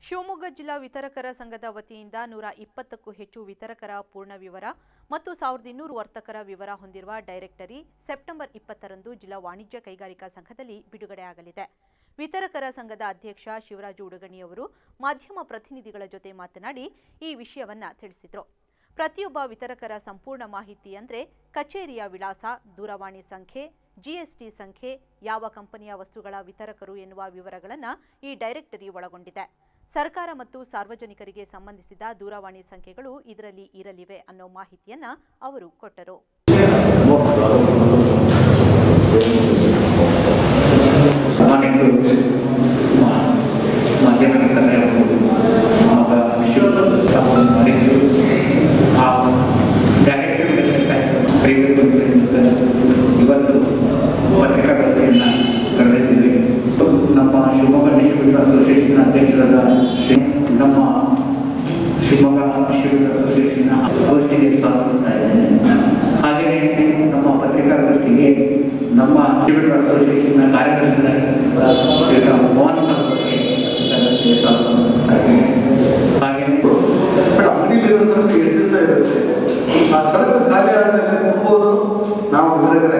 ಶಿವಮೊಗ್ಗ ಜಿಲ್ಲಾ ವಿತರಕರ ಸಂಘದ ವತಿಯಿಂದ ನೂರ ಇಪ್ಪತ್ತಕ್ಕೂ ಹೆಚ್ಚು ವಿತರಕರ ಪೂರ್ಣ ವಿವರ ಮತ್ತು ಸಾವಿರದ ಇನ್ನೂರು ವರ್ತಕರ ವಿವರ ಹೊಂದಿರುವ ಡೈರೆಕ್ಟರಿ ಸೆಪ್ಟೆಂಬರ್ ಇಪ್ಪತ್ತರಂದು ಜಿಲ್ಲಾ ವಾಣಿಜ್ಯ ಕೈಗಾರಿಕಾ ಸಂಘದಲ್ಲಿ ಬಿಡುಗಡೆಯಾಗಲಿದೆ ವಿತರಕರ ಸಂಘದ ಅಧ್ಯಕ್ಷ ಶಿವರಾಜು ಉಡಗಣಿಯವರು ಮಾಧ್ಯಮ ಪ್ರತಿನಿಧಿಗಳ ಜೊತೆ ಮಾತನಾಡಿ ಈ ವಿಷಯವನ್ನ ತಿಳಿಸಿದರು ಪ್ರತಿಯೊಬ್ಬ ವಿತರಕರ ಸಂಪೂರ್ಣ ಮಾಹಿತಿ ಅಂದರೆ ಕಚೇರಿಯ ವಿಳಾಸ ದೂರವಾಣಿ ಸಂಖ್ಯೆ ಜಿಎಸ್ಟಿ ಸಂಖ್ಯೆ ಯಾವ ಕಂಪನಿಯ ವಸ್ತುಗಳ ವಿತರಕರು ಎನ್ನುವ ವಿವರಗಳನ್ನು ಈ ಡೈರೆಕ್ಟರಿ ಒಳಗೊಂಡಿದೆ ಸರ್ಕಾರ ಮತ್ತು ಸಾರ್ವಜನಿಕರಿಗೆ ಸಂಬಂಧಿಸಿದ ದೂರವಾಣಿ ಸಂಖ್ಯೆಗಳು ಇದರಲ್ಲಿ ಇರಲಿವೆ ಅನ್ನೋ ಮಾಹಿತಿಯನ್ನ ಅವರು ಕೊಟ್ಟರು ಇವತ್ತು ಪತ್ರಿಕಾಗೋಷ್ಠಿಯನ್ನು ಕರೆದಿದ್ದೀವಿ ನಮ್ಮ ಶಿವಮೊಗ್ಗ ಡಿಸ್ಟ್ರಿಬ್ಯೂಟರ್ ಅಸೋಸಿಯೇಷನ್ ಅಧ್ಯಕ್ಷರಾದ ಶ್ರೀ ನಮ್ಮ ಶಿವಮೊಗ್ಗ ಡಿಸ್ಟ್ರಿಬ್ಯೂಟರ್ ಅಸೋಸಿಯೇಷನ್ ಗೋಷ್ಠಿಗೆ ಸ್ವಾಗತಿಸ್ತಾ ಇದ್ದೇನೆ ಹಾಗೆಯೇ ನಮ್ಮ ಪತ್ರಿಕಾಗೋಷ್ಠಿಗೆ ನಮ್ಮ ಡಿಸ್ಟ್ರಿಬ್ಯೂಟರ್ ಅಸೋಸಿಯೇಷನ್ನ ಕಾರ್ಯದರ್ಶಿಗಳಾದ ಶ್ರೀಯುತ ಮೋಹನ್ ಅವರಿಗೆ ಪತ್ರಿಕಾಗೋಷ್ಠಿಗೆ ಸ್ವಾಗತಿಸ್ತಾ ಇದ್ದೇನೆ ಹಾಗೆಯೇ ಬಟ್ ಅಂಗಡಿಲಿರೋ ಸರಕು ಎಷ್ಟು ದಿವಸ ಇರುತ್ತೆ ಆ ಸರಕು ಖಾಲಿ ಆದ್ಮೇಲೆ ತುಂಬೋದು ನಾವು ವಿತರಕರೇ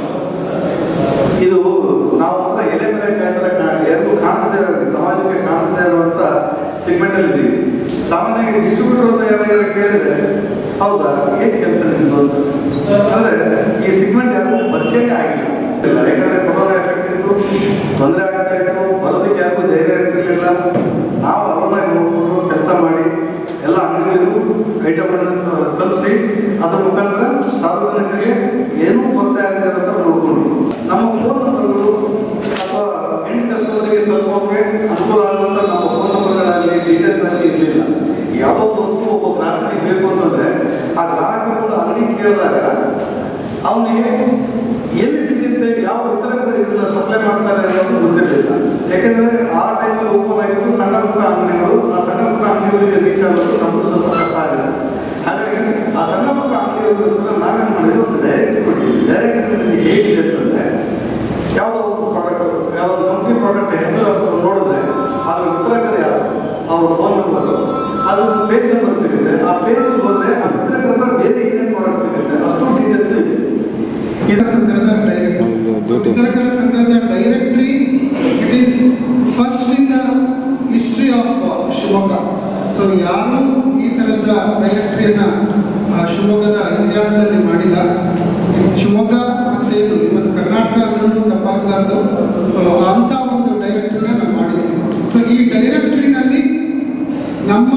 ಇದು ನಾವು ಮಾತ್ರ ಎಲೆ ಮೇಲೆ ಕಾಯ್ತಾರೆ ಯಾರಿಗೂ ಕಾಣಿಸ್ದೇ ಇರೋ ಸಮಾಜಕ್ಕೆ ಕಾಣಿಸ್ದೇ ಇರುವಂತ ಸೆಗ್ಮೆಂಟ್ ಅಲ್ಲಿ ಇದೀವಿ ಸಾಮಾನ್ಯವಾಗಿ ಡಿಸ್ಟ್ರಿಬ್ಯೂಟರ್ ಅಂತ ಯಾರಾದ್ರೂ ಕೇಳಿದ್ರೆ ಹೌದಾ ಏನ್ ಕೆಲಸ ನಿಮ್ದು ಅಂತ ಅಂದ್ರೆ ಈ ಸೆಗ್ಮೆಂಟ್ ಯಾರಿಗೂ ಪರಿಚಯನೇ ಆಗಿಲ್ಲ ಇಲ್ಲ ಯಾಕಂದ್ರೆ ಕೊರೋನಾ ಎಫೆಕ್ಟ್ ಇತ್ತು ತೊಂದರೆ ಆಗ್ತಾ ಇತ್ತು ಬರೋದಕ್ಕೆ ಯಾರಿಗೂ ಧೈರ್ಯ ಇರ್ತಿರ್ಲಿಲ್ಲ ನಾವು ಅರವತ್ತಾಗಿ ಹೋಗ್ಬಿಟ್ಟು ಕೆಲಸ ಮಾಡಿ ಎಲ್ಲ ಅಂಗಡಿಗಳಿಗೂ ಐಟಮ್ಗಳನ್ನು ತಲುಪಿಸಿ ಅದ್ರ ಮುಖಾಂತರ ಸಾರ್ವಜನಿಕರಿಗೆ ಏನೂ ಕೊರತೆ ಆಗದೆ ಅಂತ ನೋಡ್ಕೊಂಡು ನಮ್ಮ ಫೋನ್ ನಂಬರ್ಗಳು ಅಥವಾ ಎಂಡ್ ಕಸ್ಟಮರ್ಗೆ ತಲುಪೋಕೆ ಅನುಕೂಲ ಆಗುವಂತ ನಮ್ಮ ಫೋನ್ ನಂಬರ್ಗಳಲ್ಲಿ ಡೀಟೇಲ್ಸ್ ಅಲ್ಲಿ ಇರಲಿಲ್ಲ ಯಾವುದೋ ಒಂದು ವಸ್ತು ಒಬ್ಬ ಗ್ರಾಹಕನಿಗೆ ಬೇಕು ಅಂತಂದ್ರೆ ಆ ಗ್ರಾಹಕ ಒಂದು ಅಂಗಡಿ ಕೇಳಿದಾಗ ಅವನಿಗೆ ಎಲ್ಲಿ ಸಿಗುತ್ತೆ ಯಾವ ವಿತರಕರು ಇದನ್ನ ಸಪ್ಲೈ ಮಾಡ್ತಾರೆ ಅನ್ನೋದು ಗೊತ್ತಿರಲಿಲ್ಲ ಯಾಕೆಂದ್ರೆ ಆ ಟೈಮಲ್ಲಿ ಓಪನ್ ಆಗಿದ್ದು ಸಣ್ಣ ಪುಟ್ಟ ಅಂಗಡಿಗಳು ಆ ಸಣ್ಣ ಪುಟ್ಟ ಅಂಗಡಿಗಳಿಗೆ ರೀಚ್ ಆಗೋದು ನಮ್ಗೆ ಸ್ವಲ್ಪ ಕಷ್ಟ ಆಗಿದೆ ಹಾಗಾಗಿ ಆ ಸಣ್ಣ ಪುಟ್ಟ ಅಂಗಡಿಗಳಿಗೋಸ್ಕರ ನಾವೇನು ಮಾಡಿದ್ವಿ ಒಂದು ಡೈರೆಕ್ಟ್ ಕೊಟ್ಟಿದ್ವಿ ಡೈರೆಕ್ಟ್ ಹೇಗಿದೆ ಅಂತಂದ್ರೆ ಯಾವುದೋ ಒಂದು ಪ್ರಾಡಕ್ಟ್ ಯಾವುದೋ ಕಂಪ್ನಿ ಪ್ರಾಡಕ್ಟ್ ಹೆಸರು ನೋಡಿದ್ರೆ ಅದ್ರ ವಿತರಕರು ಯಾರು ಅವ್ರ ಫೋನ್ ನಂಬರ್ ಅದು ಪೇಜ್ ನಂಬರ್ ಸಿಗುತ್ತೆ ಆ ಪೇಜ್ ಹೋದ್ರೆ ಆ ವಿತರಕರ ಹತ್ರ ಬೇರೆ ಏನೇನು ಪ್ರಾಡಕ್ಟ್ ಸಿಗುತ್ತೆ ಅಷ್ಟು ಡೀಟೇಲ್ಸ್ ಇದೆ ಇದರ ಸಂದರ್ಭದ ಡೈರೆಕ್ಟರಿ ವಿತರಕರ ಸಂಘದ directory it is first in the history of Shivamogga so ಯಾರು ಈ ಥರದ ಡೈರೆಕ್ಟರಿಯನ್ನ ಶಿವಮೊಗ್ಗದ ಇತಿಹಾಸದಲ್ಲಿ ಮಾಡಿಲ್ಲ ಶಿವಮೊಗ್ಗ ಮತ್ತೆ ಇದು ಇವತ್ತು ಕರ್ನಾಟಕ ಅನ್ನೋದು ತಪ್ಪಾಗಲಾರ್ದು ಸೊ ಅಂತ ಒಂದು ಡೈರೆಕ್ಟರಿನ ನಾವು ಮಾಡಿದ್ದೀವಿ ಸೊ ಈ ಡೈರೆಕ್ಟರಿನಲ್ಲಿ ನಮ್ಮ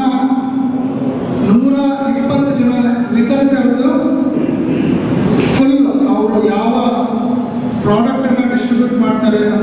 ನೂರ ಇಪ್ಪತ್ತು ಜನ ವಿತರಕರದ್ದು ಫುಲ್ ಅವರು ಯಾವ ಪ್ರಾಡಕ್ಟ್ ಅನ್ನ ಡಿಸ್ಟ್ರಿಬ್ಯೂಟ್ ಮಾಡ್ತಾರೆ